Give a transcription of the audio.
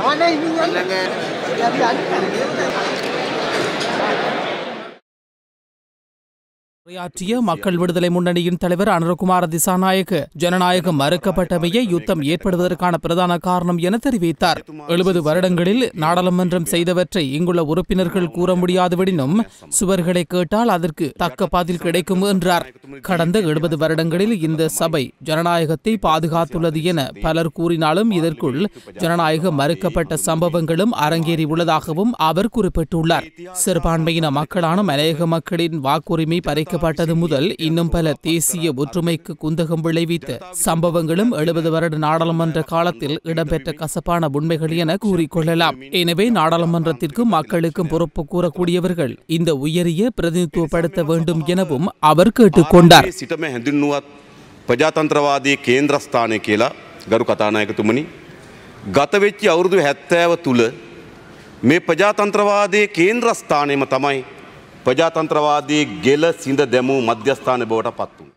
உரையாற்றிய மக்கள் விடுதலை முன்னணியின் தலைவர் அனுரகுமார திசாநாயக்க ஜனநாயகம் மறுக்கப்பட்டமையே யுத்தம் ஏற்படுவதற்கான பிரதான காரணம் என தெரிவித்தார் எழுபது வருடங்களில் நாடாளுமன்றம் செய்தவற்றை இங்குள்ள உறுப்பினர்கள் கூற முடியாதுவிடினும் சுவர்களை கேட்டால் அதற்கு தக்க பதில் கிடைக்கும் என்றார் கடந்த எழுபது வருடங்களில் இந்த சபை ஜனநாயகத்தை பாதுகாத்துள்ளது என பலர் கூறினாலும் இதற்குள் ஜனநாயகம் மறுக்கப்பட்ட சம்பவங்களும் அரங்கேறி உள்ளதாகவும் அவர் குறிப்பிட்டுள்ளார் சிறுபான்மையின மக்களான மலையக மக்களின் வாக்குரிமை பறிக்கப்பட்டது முதல் இன்னும் பல தேசிய ஒற்றுமைக்கு குந்தகம் விளைவித்த சம்பவங்களும் எழுபது வருட நாடாளுமன்ற காலத்தில் இடம்பெற்ற கசப்பான உண்மைகள் என கூறிக்கொள்ளலாம் எனவே நாடாளுமன்றத்திற்கும் மக்களுக்கும் பொறுப்பு கூறக்கூடியவர்கள் இந்த உயரிய பிரதிநிதித்துவப்படுத்த வேண்டும் எனவும் அவர் கேட்டுக்கொண்டார் ආරම්භයේ සිටම හැඳින්නුවත් ප්‍රජාතන්ත්‍රවාදී කේන්ද්‍රස්ථානය කියලා ගරු කතානායකතුමනි. ගතවෙච්චි අවුරුදු හැත්තෑව තුළ මේ ප්‍රජාතන්ත්‍රවාදයේ කේන්ද්‍රස්ථානයම තමයි ප්‍රජාතන්ත්‍රවාදී ගෙල සිඳ දැමූ මධ්‍යස්ථාන බවට පත්තු.